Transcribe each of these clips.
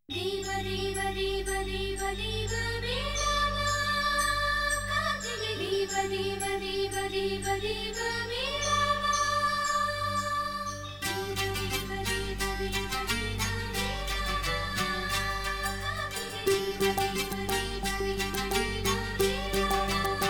தீப தீப தீப தீப தீப மேளமா கார்த்திகை தீப தீப தீப தீப தீப மேளமா தீப தீப தீப தீப தீப மேளமா கார்த்திகை தீப தீப தீப தீப தீப மேளமா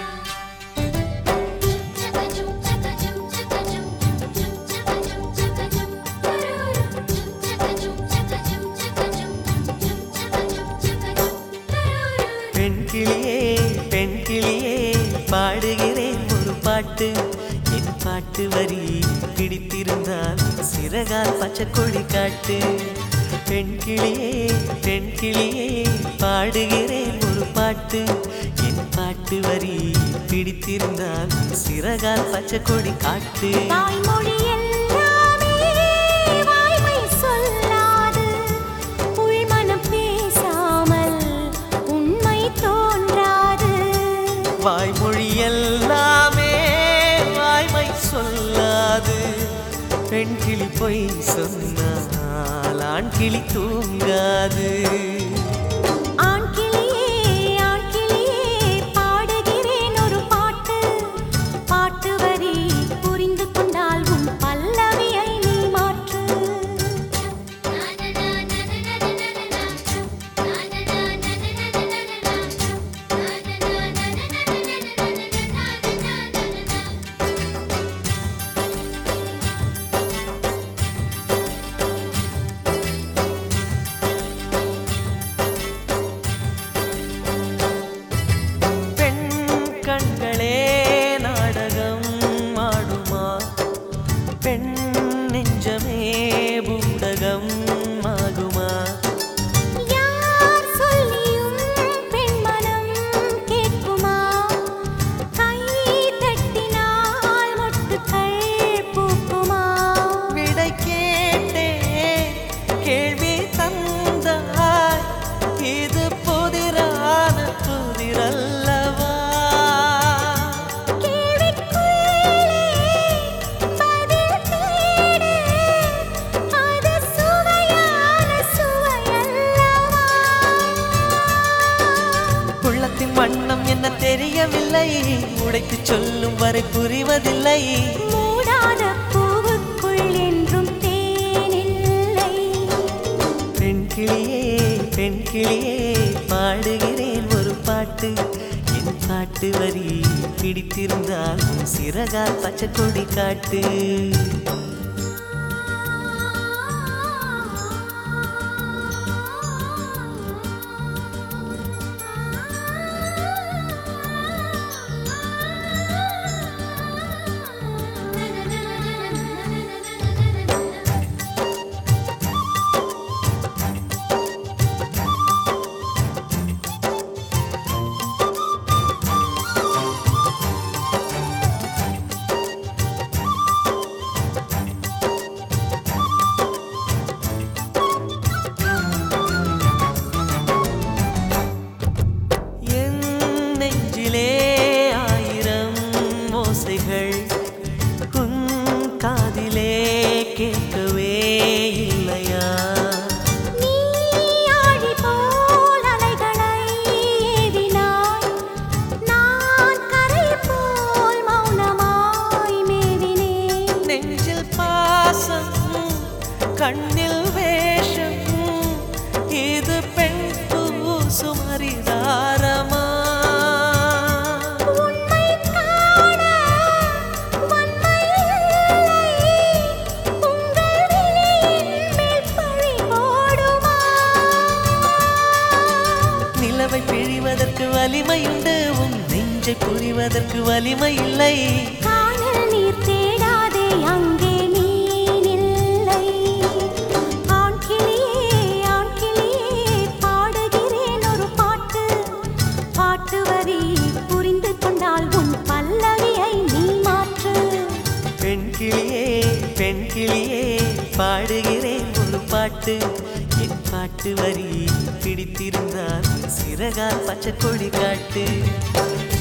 சக்கஜும் சக்கஜும் சக்கஜும் சக்கஜும் சக்கஜும் சக்கஜும் சக்கஜும் சக்கஜும் சக்கஜும் சக்கஜும் சக்கஜும் பெண் கிளியே பெண் கிளியே பாடுகிறேன் ஒரு பாட்டு என் பாட்டு வரி பிடித்திருந்தால் சிறகால் பச்சை கொடி காட்டு பெண் கிளியே பெண் கிளியே பாடுகிறேன் ஒரு பாட்டு என் பாட்டு வரி பிடித்திருந்தால் சிறகால் பச்சை கொடி காட்டு தாய்மொழி எல்லாமே வாய்மை சொல்லாது உள்மனம் பேசாமல் உண்மை தோன்றாது வாய்மொழி எல்லாமே வாய்மை சொல்லாது பெண் கிளி பொய் சொன்னால் ஆண் கிளி தூங்காது ஆண் கிளியே ஆண் கிளியே பாடுகிறேன் ஒரு பாட்டு பாட்டு வரி புரிந்து கொண்டால் உன் பல்லவியை நீ மாற்று பெண் கண்களே நாடகம் ஆடுமா பெண் நெஞ்சமே பூடகம் ஆகுமா யார் சொல்லியும் பெண்மனம் கேட்குமா கை தட்டினால் மொட்டுக்கள் பூக்குமா விடை கேட்டே கேள்வி தந்தாய் இது புதிரான புதிரல்லவா கேள்விக்குள்ளே பதில் தேடு அது சுவையான சுவையல்லவா உள்ளத்தின் வண்ணம் என்ன தெரியவில்லை உடைத்து சொல்லும் வரை புரிவதில்லை மூடாத பூவுக்குள் என்றும் தேனில்லை பெண் கிளியே பெண் கிளியே பாடுகிறேன் ஒரு பாட்டு என் பாட்டு வரி பிடித்திருந்தால் உன் சிறகால் பச்சை கொடி காட்டு என் நெஞ்சிலே ஆயிரம் ஓசைகள் உன் காதிலே கேட்கவே இல்லையா நீ ஆழி போல் அலைகளை ஏவினாய் நான் கரை போல் மௌனமாய் மேவினேன் நெஞ்சில் பாசம் கண்ணில் வேஷம் இது பெண் பூசும் அரிதாரமா உண்மை காண வன்மை இல்லை உங்கள் விழியின் மேல் பழி போடுமா நிலவை பிழிவதற்கு வலிமையுண்டு உன் நெஞ்சை புரிவதற்கு வலிமை இல்லை காணல் நீர் தேடாதே அங்கே நீர் இல்லை ஆண் கிளியே ஆண் கிளியே பாடுகிறேன் ஒரு பாட்டு பாட்டு வரி புரிந்து கொண்டால் உன் பல்லவியை நீ மாற்று பெண் கிளியே பெண் கிளியே பாடுகிறேன் ஒரு பாட்டு என் பாட்டு வரி பிடித்திருந்தால் சிறகால் பச்சை கொடி காட்டு